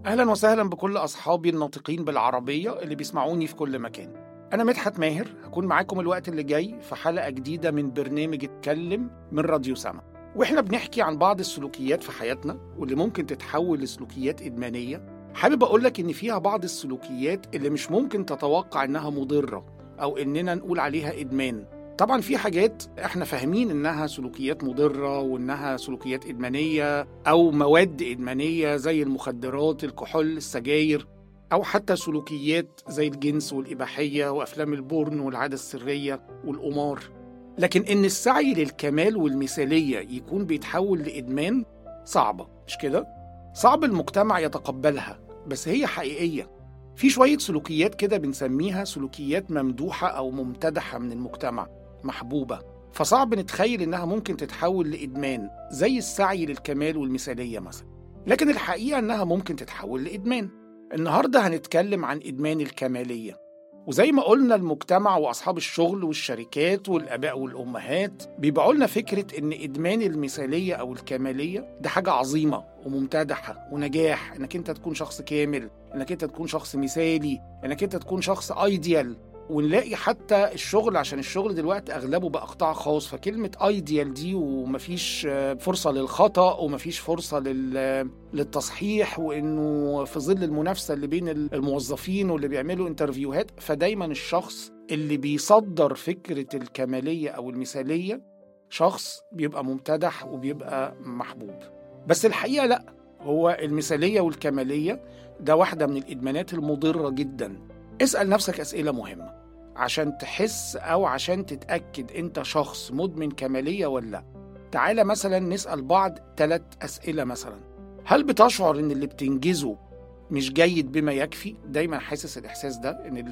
أهلا وسهلا بكل أصحابي الناطقين بالعربية اللي بيسمعوني في كل مكان أنا مدحت ماهر هكون معاكم الوقت اللي جاي في حلقة جديدة من برنامج اتكلم من راديو سما وإحنا بنحكي عن بعض السلوكيات في حياتنا واللي ممكن تتحول لسلوكيات إدمانية حابب أقولك إن فيها بعض السلوكيات اللي مش ممكن تتوقع إنها مضرة أو إننا نقول عليها إدمان طبعا في حاجات احنا فاهمين انها سلوكيات مضره وانها سلوكيات ادمانيه او مواد ادمانيه زي المخدرات الكحول السجاير او حتى سلوكيات زي الجنس والاباحيه وافلام البورن والعاده السريه والقمار لكن ان السعي للكمال والمثاليه يكون بيتحول لادمان صعبه مش كده صعب المجتمع يتقبلها بس هي حقيقيه في شويه سلوكيات كده بنسميها سلوكيات ممدوحه او ممتدحه من المجتمع محبوبة فصعب نتخيل إنها ممكن تتحول لإدمان زي السعي للكمال والمثالية مثلا لكن الحقيقة إنها ممكن تتحول لإدمان النهاردة هنتكلم عن إدمان الكمالية وزي ما قلنا المجتمع وأصحاب الشغل والشركات والآباء والأمهات بيبيعوا لنا فكرة إن إدمان المثالية أو الكمالية ده حاجة عظيمة وممتدحة ونجاح إنك أنت تكون شخص كامل إنك أنت تكون شخص مثالي إنك أنت تكون شخص أيديال ونلاقي حتى الشغل عشان الشغل دلوقتي اغلبه بقى قطاع خاص فكلمه ايديال دي ومفيش فرصه للخطا ومفيش فرصه لل... للتصحيح وانه في ظل المنافسه اللي بين الموظفين واللي بيعملوا انترفيوهات فدايما الشخص اللي بيصدر فكره الكماليه او المثاليه شخص بيبقى ممتدح وبيبقى محبوب بس الحقيقه لا هو المثاليه والكماليه ده واحده من الادمانات المضره جدا اسال نفسك اسئله مهمه عشان تحس أو عشان تتأكد أنت شخص مدمن كمالية ولا لأ تعالى مثلا نسأل بعض ثلاث أسئلة مثلا هل بتشعر إن اللي بتنجزه مش جيد بما يكفي دايما حاسس الإحساس ده إن اللي